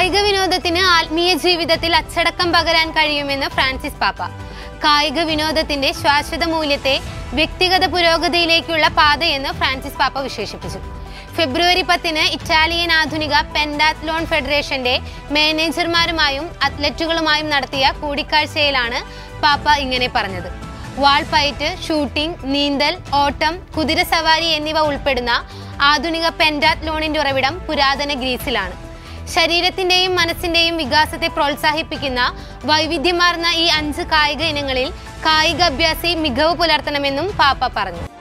കായിക വിനോദത്തിന് ആത്മീയ ജീവിതത്തിൽ അച്ചടക്കം പകരാൻ കഴിയുമെന്ന് ഫ്രാൻസിസ് പാപ്പ കായിക വിനോദത്തിന്റെ ശാശ്വത മൂല്യത്തെ വ്യക്തിഗത പുരോഗതിയിലേക്കുള്ള പാതയെന്ന് ഫ്രാൻസിസ് പാപ്പ വിശേഷിപ്പിച്ചു ഫെബ്രുവരി പത്തിന് ഇറ്റാലിയൻ ആധുനിക പെൻഡാത്ലോൺ ഫെഡറേഷന്റെ മാനേജർമാരുമായും അത്ലറ്റുകളുമായും നടത്തിയ കൂടിക്കാഴ്ചയിലാണ് പാപ്പ ഇങ്ങനെ പറഞ്ഞത് വാൾപയറ്റ് ഷൂട്ടിംഗ് നീന്തൽ ഓട്ടം കുതിരസവാരി എന്നിവ ഉൾപ്പെടുന്ന ആധുനിക പെൻഡാത്ലോണിന്റെ ഉറവിടം പുരാതന ഗ്രീസിലാണ് ശരീരത്തിന്റെയും മനസ്സിന്റെയും വികാസത്തെ പ്രോത്സാഹിപ്പിക്കുന്ന വൈവിധ്യമാർന്ന ഈ അഞ്ച് കായിക ഇനങ്ങളിൽ കായിക അഭ്യാസി മികവ് പുലർത്തണമെന്നും പാപ്പ പറഞ്ഞു